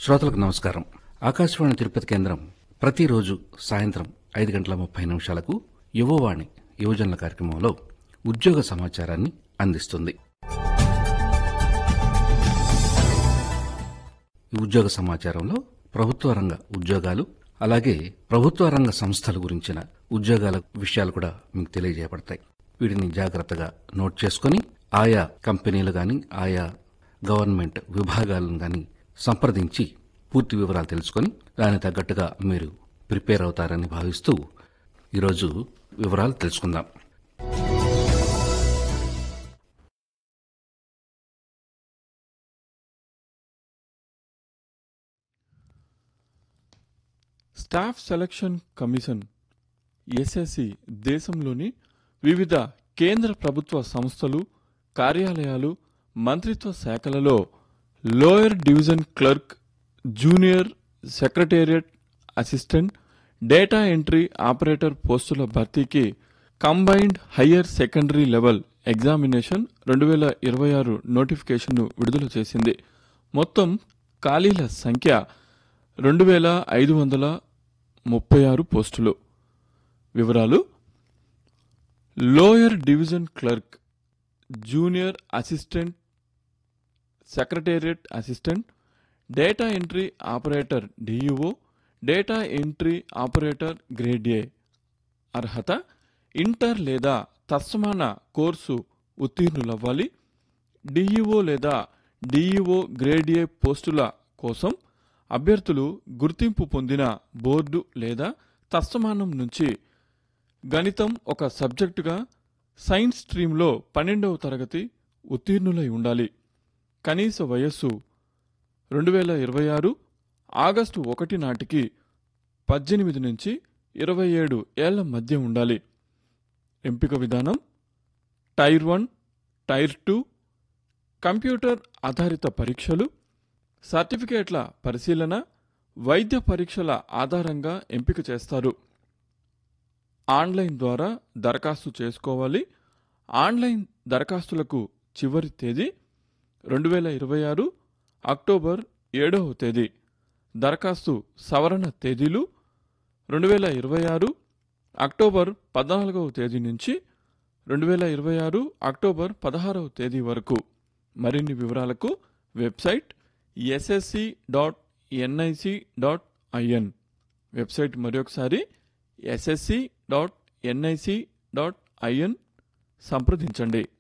శ్రోతలకు నమస్కారం ఆకాశవాణి తిరుపతి కేంద్రం ప్రతిరోజు సాయంత్రం ఐదు గంటల ముప్పై నిమిషాలకు యువవాణి యువజనుల కార్యక్రమంలో ఉద్యోగ సమాచారాన్ని అందిస్తుంది ఈ ఉద్యోగ సమాచారంలో ప్రభుత్వ రంగ ఉద్యోగాలు అలాగే ప్రభుత్వ రంగ సంస్థల గురించిన ఉద్యోగాల విషయాలు కూడా మీకు తెలియజేయబడతాయి వీటిని జాగ్రత్తగా నోట్ చేసుకొని ఆయా కంపెనీలు గాని ఆయా గవర్నమెంట్ విభాగాలను గాని సంప్రదించి పూర్తి వివరాలు తెలుసుకొని దానికి తగ్గట్టుగా మీరు ప్రిపేర్ అవుతారని భావిస్తూ ఈరోజు వివరాలు తెలుసుకుందాం స్టాఫ్ సెలక్షన్ కమిషన్ ఎస్ఎస్సి దేశంలోని వివిధ కేంద్ర ప్రభుత్వ సంస్థలు కార్యాలయాలు మంత్రిత్వ శాఖలలో lower division clerk junior secretariat assistant data entry operator పోస్టుల భర్తీకి combined higher secondary level examination రెండు వేల ఇరవై ఆరు నోటిఫికేషన్ను విడుదల చేసింది మొత్తం ఖాళీల సంఖ్య రెండు వేల ఐదు వందల ముప్పై ఆరు పోస్టులు వివరాలు lower division clerk junior assistant secretariat assistant data entry operator DEO data entry operator grade A అర్హత ఇంటర్ లేదా తత్సమాన కోర్సు ఉత్తీర్ణులవ్వాలి డిఈఓ లేదా డిఈఓ గ్రేడ్ ఏ పోస్టుల కోసం అభ్యర్థులు గుర్తింపు పొందిన బోర్డు లేదా తత్సమానం నుంచి గణితం ఒక సబ్జెక్టుగా సైన్స్ స్ట్రీమ్లో పన్నెండవ తరగతి ఉత్తీర్ణులై ఉండాలి కనీస వయస్సు రెండు వేల ఇరవై ఆరు ఆగస్టు ఒకటి నాటికి పద్దెనిమిది నుంచి ఇరవై ఏడు ఏళ్ల మధ్య ఉండాలి ఎంపిక విధానం tier one tier two computer ఆధారిత పరీక్షలు సర్టిఫికేట్ల పరిశీలన వైద్య పరీక్షల ఆధారంగా ఎంపిక చేస్తారు ఆన్లైన్ ద్వారా దరఖాస్తు చేసుకోవాలి ఆన్లైన్ దరఖాస్తులకు చివరి తేదీ రెండు వేల ఇరవై ఆరు అక్టోబర్ ఏడవ తేదీ దరఖాస్తు సవరణ తేదీలు రెండు వేల ఇరవై ఆరు అక్టోబర్ పద్నాలుగవ తేదీ నుంచి రెండు వేల ఇరవై ఆరు అక్టోబర్ పదహారవ తేదీ వరకు మరిన్ని వివరాలకు website SSC dot NIC dot IN website మరొకసారి SSC dot NIC dot IN సంప్రదించండి